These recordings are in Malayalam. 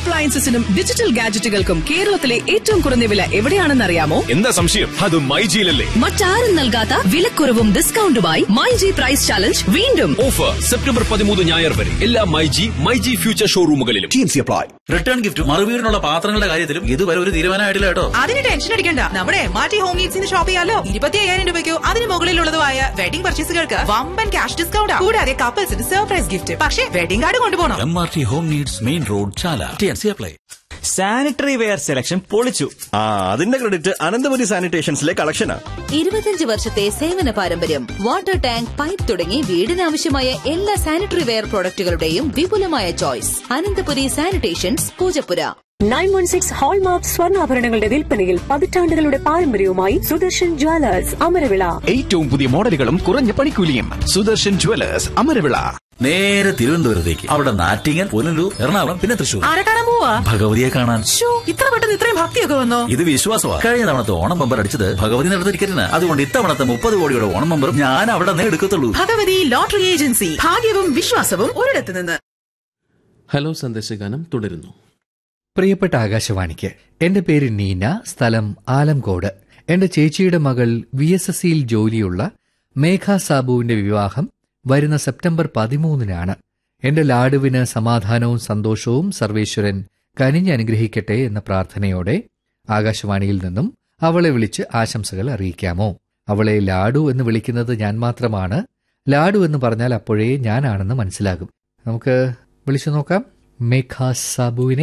അപ്ലയൻസസിനും ഡിജിറ്റൽ ഗാഡ്ജറ്റുകൾക്കും കേരളത്തിലെ ഏറ്റവും കുറഞ്ഞ വില എവിടെയാണെന്നറിയാമോ എന്താ സംശയം അത് മൈജിയിലല്ലേ മറ്റാരും നൽകാത്ത വിലക്കുറവും ഡിസ്കൗണ്ടുമായി മൈ ജി പ്രൈസ് ചാലഞ്ച് വീണ്ടും ഓഫർ സെപ്റ്റംബർ പതിമൂന്ന് ഞായർ വരെ എല്ലാ മൈജി മൈജി ഫ്യൂച്ചർ ഷോറൂമുകളിലും റിട്ടേൺ ഗിഫ്റ്റ് മറുവീടിനുള്ള പാത്രങ്ങളുടെ കാര്യത്തിലും ഇതുവരെ ഒരു തീരുമാനമായിട്ടില്ല കേട്ടോ അതിന് ടെൻഷൻ അടിക്കണ്ട നമ്മുടെ മാറ്റി ഹോം നീഡ്സിന് ഷോപ്പ് ചെയ്യാലോ ഇരുപത്തി അയ്യായിരം രൂപയ്ക്കോ അതിന് മുകളിലുള്ളതുമായ വെഡിംഗ് പർച്ചേസുകൾക്ക് വമ്പൻ ക്യാഷ് ഡിസ്കൗണ്ട് കൂടാതെ കപ്പിൾസിന് സർപ്രൈസ് ഗിഫ്റ്റ് പക്ഷേ വെഡിംഗ് കാർഡ് കൊണ്ടുപോകണം M R T home needs main road Chala T N C apply sanitary ware selection പൊളിച്ചു ആ അതിന്റെ ക്രെഡിറ്റ് അനന്തപുരി സാനിറ്റേഷൻസിലെ കളക്ഷനാ ഇരുപത്തിയഞ്ച് വർഷത്തെ സേവന പാരമ്പര്യം വാട്ടർ ടാങ്ക് പൈപ്പ് തുടങ്ങി വീടിനാവശ്യമായ എല്ലാ സാനിറ്ററി വെയർ പ്രോഡക്റ്റുകളുടെയും വിപുലമായ choice Ananthapuri sanitations Poojappura nine one six hallmark സ്വർണ്ണാഭരണങ്ങളുടെ വിൽപ്പനയിൽ പതിറ്റാണ്ടുകളുടെ പാരമ്പര്യവുമായി സുദർശൻ ജ്വല്ലേഴ്സ് അമരവിള ഏറ്റവും പുതിയ മോഡലുകളും കുറഞ്ഞ പണിക്കൂലിയും സുദർശൻ ജുവലേഴ്സ് അമരവിള നേരെ തിരുവനന്തപുരത്തേക്ക് അവിടെ നാറ്റിങ്ങൽ പുനലൂർ എറണാകുളം പിന്നെ തൃശൂർ ആരെ കാണാൻ പോവാ ഭഗവതിയെ കാണാൻ ശ്ശോ, ഇത്ര പെട്ടെന്ന് ഇത്രയും ഭക്തിയൊക്കെ വന്നോ ഇത് വിശ്വാസമാണ് കഴിഞ്ഞ തവണത്തെ ഓണം ബമ്പർ അടിച്ചത് ഭഗവതി നടത്ത ടിക്കറ്റിന് അതുകൊണ്ട് ഇത്തവണത്തെ മുപ്പത് കോടിയുടെ ഓണം ബമ്പർ ഞാൻ അവിടെ നിന്ന് എടുക്കത്തുള്ളൂ ഭഗവതി ലോട്ടറി ഏജൻസി ഭാഗ്യവും വിശ്വാസവും ഒരിടത്ത് നിന്ന് ഹലോ സന്ദേശഗാനം തുടരുന്നു പ്രിയപ്പെട്ട ആകാശവാണിക്ക് എന്റെ പേര് നീന സ്ഥലം ആലംകോട് എന്റെ ചേച്ചിയുടെ മകൾ വി എസ് എസ് സിയിൽ ജോലിയുള്ള മേഘ സാബുവിന്റെ വിവാഹം വരുന്ന സെപ്റ്റംബർ പതിമൂന്നിനാണ് എന്റെ ലാഡുവിന് സമാധാനവും സന്തോഷവും സർവേശ്വരൻ കനിഞ്ഞനുഗ്രഹിക്കട്ടെ എന്ന പ്രാർത്ഥനയോടെ ആകാശവാണിയിൽ നിന്നും അവളെ വിളിച്ച് ആശംസകൾ അറിയിക്കാമോ അവളെ ലാഡു എന്ന് വിളിക്കുന്നത് ഞാൻ മാത്രമാണ് ലാഡു എന്ന് പറഞ്ഞാൽ അപ്പോഴേ ഞാനാണെന്ന് മനസ്സിലാകും നമുക്ക് വിളിച്ചു നോക്കാം മേഘ സാബുവിനെ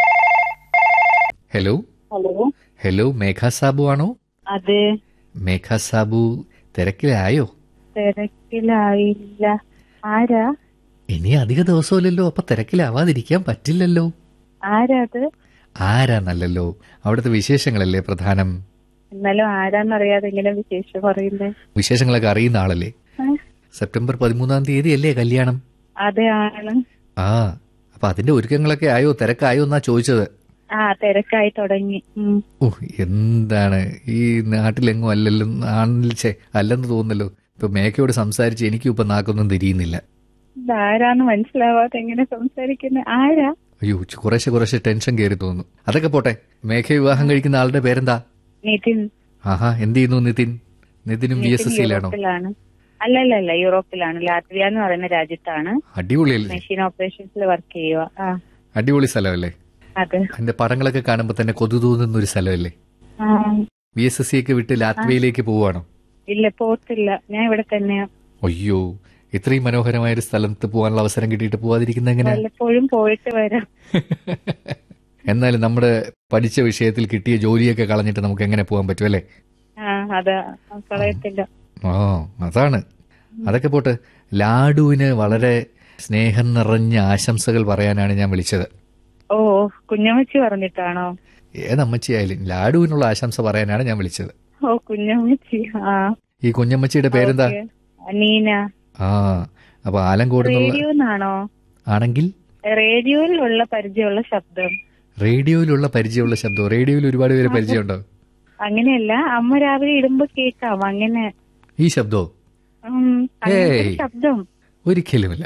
hello hello hello Megha Sabu ആണോ അതെ മേഘ സാബു തിരക്കിലായോ തിരക്കിലായില്ല ആരാ ഇനി അധിക ദിവസമില്ലല്ലോ അപ്പൊ തിരക്കിലാവാതിരിക്കാൻ പറ്റില്ലല്ലോ ആരാ അത് ആരാന്നല്ലല്ലോ അവിടുത്തെ വിശേഷങ്ങളല്ലേ പ്രധാനം എന്നാലും ആരാന്നറിയാതെ ഇങ്ങനെ വിശേഷം പറയുന്നേ വിശേഷങ്ങളൊക്കെ അറിയുന്ന ആളല്ലേ ഏ? സെപ്റ്റംബർ പതിമൂന്നാം തീയതി അല്ലേ കല്യാണം അതെ ആണ് ആ അപ്പൊ അതിന്റെ ഒരുക്കങ്ങളൊക്കെ ആയോ തിരക്കായോ എന്നാ ചോദിച്ചത് ആ തിരക്കായി തുടങ്ങി ഉം. ഓ എന്താണ് ഈ നാട്ടിലെങ്ങും അല്ലല്ലോ ആണിൽ ഛെ, അല്ലെന്ന് തോന്നുന്നല്ലോ ഇപ്പൊ മേഘയോട് സംസാരിച്ച് എനിക്കും ഇപ്പൊ നാക്കൊന്നും തിരിയുന്നില്ല ഇതാരാന്ന് മനസ്സിലാവാതെ എങ്ങനെ സംസാരിക്കുന്ന ആരാ അയ്യോ ചു- കുറേശ്ശെ കുറേശ്ശെ ടെൻഷൻ കയറി തോന്നുന്നു അതൊക്കെ പോട്ടെ മേഘ വിവാഹം കഴിക്കുന്ന ആളുടെ പേരെന്താ നിതിൻ ആഹാ എന്ത് ചെയ്യുന്നു നിതിൻ നിതിനും വി എസ് നിതിൻ എസ് സിയിലാണോ യൂറോപ്പിലാണ് അല്ലല്ല അല്ല യൂറോപ്പിലാണ് ലാത്വിയ എന്ന് പറയുന്ന രാജ്യത്താണ് അടിപൊളിയല്ലേ മെഷീൻ ഓപ്പറേഷൻസിൽ വർക്ക് ചെയ്യുക ആ അടിപൊളി സ്ഥലമല്ലേ അതെ അതിന്റെ പടങ്ങളൊക്കെ കാണുമ്പോ തന്നെ കൊതു തോന്നുന്ന ഒരു സ്ഥലമല്ലേ ആ, വി എസ് എസ് സി ഒക്കെ വിട്ട് ലാത്വിയയിലേക്ക് പോവാണോ ഇല്ല പോത്തില്ല ഞാൻ ഇവിടെ തന്നെയാ അയ്യോ ഇത്രയും മനോഹരമായ ഒരു സ്ഥലത്ത് പോകാനുള്ള അവസരം കിട്ടിയിട്ട് പോവാതിരിക്കുന്ന എങ്ങനെ വല്ലപ്പോഴും പോയിട്ട് വരാം എന്നാലും നമ്മുടെ പഠിച്ച വിഷയത്തിൽ കിട്ടിയ ജോലിയൊക്കെ കളഞ്ഞിട്ട് നമുക്ക് എങ്ങനെ പോകാൻ പറ്റും അല്ലേ ആ അതാ കളയത്തില്ല ആ അതാണ് അതൊക്കെ പോട്ട് ലാഡുവിന് വളരെ സ്നേഹം നിറഞ്ഞ ആശംസകൾ പറയാനാണ് ഞാൻ വിളിച്ചത് ഓ കുഞ്ഞമ്മച്ചി പറഞ്ഞിട്ടാണോ ഏതമ്മച്ചിയായാലും ലാഡുവിനുള്ള ആശംസ പറയാനാണ് ഞാൻ വിളിച്ചത് ഓ കുഞ്ഞമ്മച്ചി ആ ഈ കുഞ്ഞമ്മച്ചിയുടെ പേരെന്താ ഓക്കേ. നീന ആ അപ്പൊ ആലങ്കോട് റേഡിയോ എന്നാണോ ആണെങ്കിൽ റേഡിയോയിലുള്ള പരിചയമുള്ള ശബ്ദം റേഡിയോയിലുള്ള പരിചയമുള്ള ശബ്ദം റേഡിയോയിൽ ഒരുപാട് പേര് പരിചയമുണ്ടോ അങ്ങനെയല്ല അമ്മ രാവിലെ ഇടുമ്പോ കേൾക്കാം അങ്ങനെ ഈ ശബ്ദോ ഉം, അങ്ങനത്തെ ഒരു ഏയ്. ശബ്ദം ഒരിക്കലുമില്ല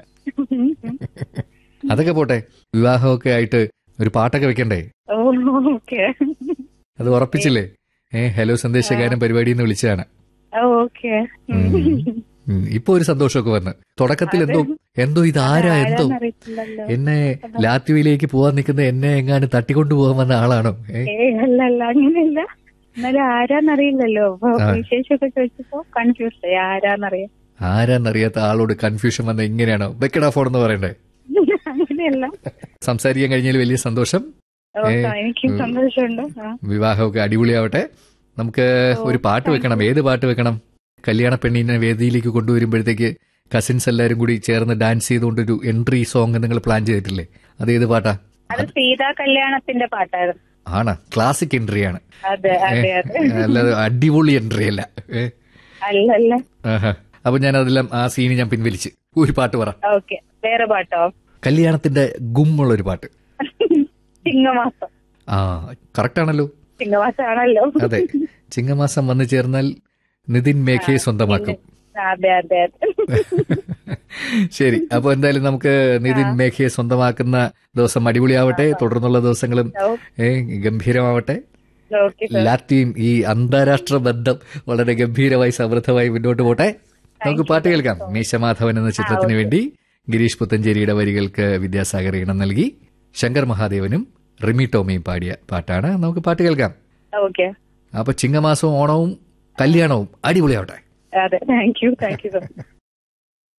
അതൊക്കെ പോട്ടെ വിവാഹമൊക്കെ ആയിട്ട് ഒരു പാട്ടൊക്കെ വെക്കണ്ടേ ഓ ഓക്കെ അത് ഉറപ്പിച്ചില്ലേ ഏ ഹലോ സന്ദേശകാരൻ പരിപാടി എന്ന് വിളിച്ചതാണ് ഓക്കെ ഉം, ഇപ്പൊ ഒരു സന്തോഷമൊക്കെ വന്ന് തുടക്കത്തിൽ എന്തോ എന്തോ ഇത് ആരാ എന്തോ അറിയത്തില്ലല്ലോ എന്നെ ലാത്വിയിലേക്ക് പോവാൻ നിൽക്കുന്ന എന്നെ എങ്ങാനും തട്ടിക്കൊണ്ടു പോകാൻ വന്ന ആളാണോ ഏ ഏ അല്ല അല്ല അങ്ങനെയല്ല എന്നാലും ആരാന്നറിയില്ലല്ലോ അപ്പൊ ആ. വിശേഷമൊക്കെ ചോദിച്ചപ്പോ കൺഫ്യൂസ് ആയി ആരാന്നറിയാം ആരാന്നറിയാത്ത ആളോട് കൺഫ്യൂഷൻ വന്ന ഇങ്ങനെയാണോ വെക്കടാ ഫോൺ എന്ന് പറയണ്ടേ അങ്ങനെയല്ല സംസാരിക്കാൻ കഴിഞ്ഞാൽ വലിയ സന്തോഷം ഓ, ഏ, എനിക്ക് ഉം. സന്തോഷമുണ്ട് ആ. വിവാഹമൊക്കെ അടിപൊളിയാവട്ടെ നമുക്ക് ഒരു പാട്ട് വെക്കണം ഏത് പാട്ട് വെക്കണം കല്യാണ പെണ്ണിനെ വേദിയിലേക്ക് കൊണ്ടുവരുമ്പോഴത്തേക്ക് കസിൻസ് എല്ലാവരും കൂടി ചേർന്ന് ഡാൻസ് ചെയ്തുകൊണ്ടൊരു എൻട്രി സോങ് നിങ്ങൾ പ്ലാൻ ചെയ്തിട്ടില്ലേ അത് ഏത് പാട്ടാ അത് സീതാ കല്യാണത്തിന്റെ പാട്ടായിരുന്നു ആണ് ക്ലാസിക് എൻട്രി ആണ് അതെ അതെ ഏ, അതെ അല്ലാതെ അടിപൊളി എൻട്രി അല്ല ഏ, അല്ലല്ല ആഹാ. അപ്പൊ ഞാൻ അതെല്ലാം ആ സീന് ഞാൻ പിൻവലിച്ച് ഒരു പാട്ട് പറ ഓക്കെ വേറെ പാട്ടോ കല്യാണത്തിന്റെ ഗുമ്മുള്ള ഒരു പാട്ട് ചിങ്ങമാസം ആ കറക്റ്റ് ആണല്ലോ ചിങ്ങമാസം ആണല്ലോ അതെ ചിങ്ങമാസം വന്നു ചേർന്നാൽ നിതിൻ മേഘയെ സ്വന്തമാക്കും അതെ അതെ അതെ ശരി അപ്പൊ എന്തായാലും നമുക്ക് നിതിൻ മേഘയെ സ്വന്തമാക്കുന്ന ദിവസം അടിപൊളിയാവട്ടെ തുടർന്നുള്ള ദിവസങ്ങളും ഏ, ഗംഭീരമാവട്ടെ ഓക്കെ സർ ലാറ്റിയും ഈ അന്താരാഷ്ട്ര ബന്ധം വളരെ ഗംഭീരമായി സമൃദ്ധമായി മുന്നോട്ട് പോട്ടെ നമുക്ക് പാട്ട് കേൾക്കാം മീശമാധവൻ എന്ന ചിത്രത്തിന് വേണ്ടി ഗിരീഷ് പുത്തഞ്ചേരിയുടെ വരികൾക്ക് വിദ്യാസാഗർ ഈണം നൽകി ശങ്കർ മഹാദേവനും റിമി ടോമിയും പാടിയ പാട്ടാണ് നമുക്ക് പാട്ട് കേൾക്കാം ഓക്കെ അപ്പൊ ചിങ്ങമാസവും ഓണവും കല്യാണവും അടിപൊളിയാവട്ടെ അതെ thank you thank you sir